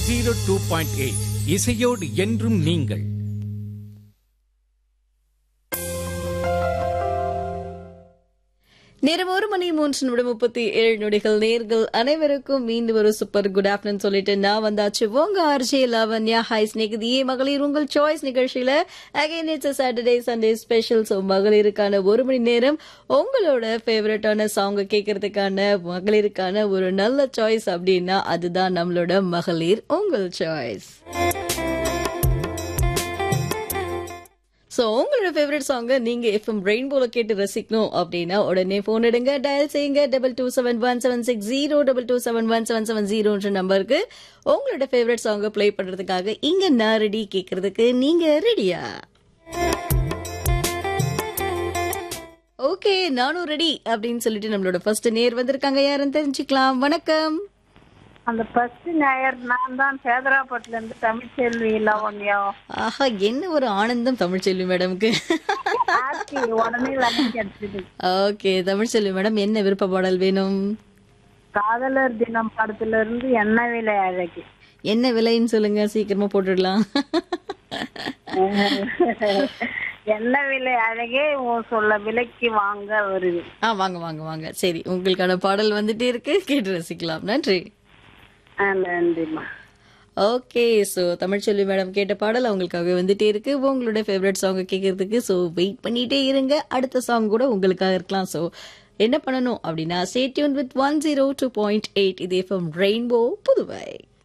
zero two point eight இசையோடு என்றும் நீங்கள் நேரம் ஒரு மணி மூன்று நிமிடம் முப்பத்தி ஏழு நொடிகள் நேர்கள் அனைவருக்கும் மீண்டும் ஒரு சூப்பர் குட் ஆஃப்டர்நூன் சொல்லிட்டு நான் வந்தாச்சு உங்க ஆர்ஜே லாவண்யா ஹாய் ஸ்நேகிதியே மகளிர் உங்கள் சாய்ஸ் நிகழ்ச்சியில again it's Saturday Sunday special so மகளிருக்கான ஒரு மணி நேரம் உங்களோட ஃபேவரட்டான சாங்கை கேட்கறதுக்கான மகளிருக்கான ஒரு நல்ல சாய்ஸ் அப்படின்னா அதுதான் நம்மளோட மகளிர் உங்கள் சாய்ஸ் ஸோ உங்களோட ஃபேவரட் சாங்கை நீங்க எஃப்எம் ரெயின்போல கேட்டு ரசிக்கணும் அப்படின்னா உடனே போன் எடுங்க டயல் செய்யுங்க double two seven one seven six zero double two seven one seven seven ஜீரோன்ற நம்பருக்கு உங்களோட ஃபேவரட் சாங்கை ப்ளே பண்றதுக்காக இங்க நான் ரெடி கேட்கறதுக்கு நீங்க ரெடியா ஓகே நானும் ரெடி அப்படின்னு சொல்லிட்டு நம்மளோட ஃபர்ஸ்ட் நேர் வந்திருக்காங்க யாருன்னு தெரிஞ்சுக்கலாம் வணக்கம் அந்த ஃபர்ஸ்ட் ஞாயிறு நான் தான் சேதராப்பட்டுல இருந்து தமிழ்ச்செல்வி லாவண்யா ஆஹா என்ன ஒரு ஆனந்தம் தமிழ்ச்செல்வி மேடம்க்கு ஹாப்பி உடனே லைன் கிடைச்சது ஓகே தமிழ்ச்செல்வி மேடம் என்ன விருப்ப பாடல் வேணும் காதலர் தினம் படத்துல இருந்து என்ன விலை அழகு என்ன விலைன்னு சொல்லுங்க சீக்கிரமா போட்டுடலாம் என்ன விலை அழகே உன் சொல்ல விலைக்கு வாங்க வருது ஆ வாங்க வாங்க வாங்க சரி உங்களுக்கான பாடல் வந்துட்டே இருக்கு கேட்டு ரசிக்கலாம் நன்றி ஆ, நன்றிம்மா ஓகே ஸோ தமிழ்ச்செல்வி மேடம் கேட்ட பாடல் அவங்களுக்காக வந்துட்டே இருக்கு உங்களோட ஃபேவரட் சாங்கை கேட்கறதுக்கு ஸோ வெயிட் பண்ணிட்டே இருங்க அடுத்த சாங் கூட உங்களுக்காக இருக்கலாம் ஸோ என்ன பண்ணணும் அப்படின்னா stay tuned with one zero two point eight இது எஃப்எம் ரெயின்போ புதுவை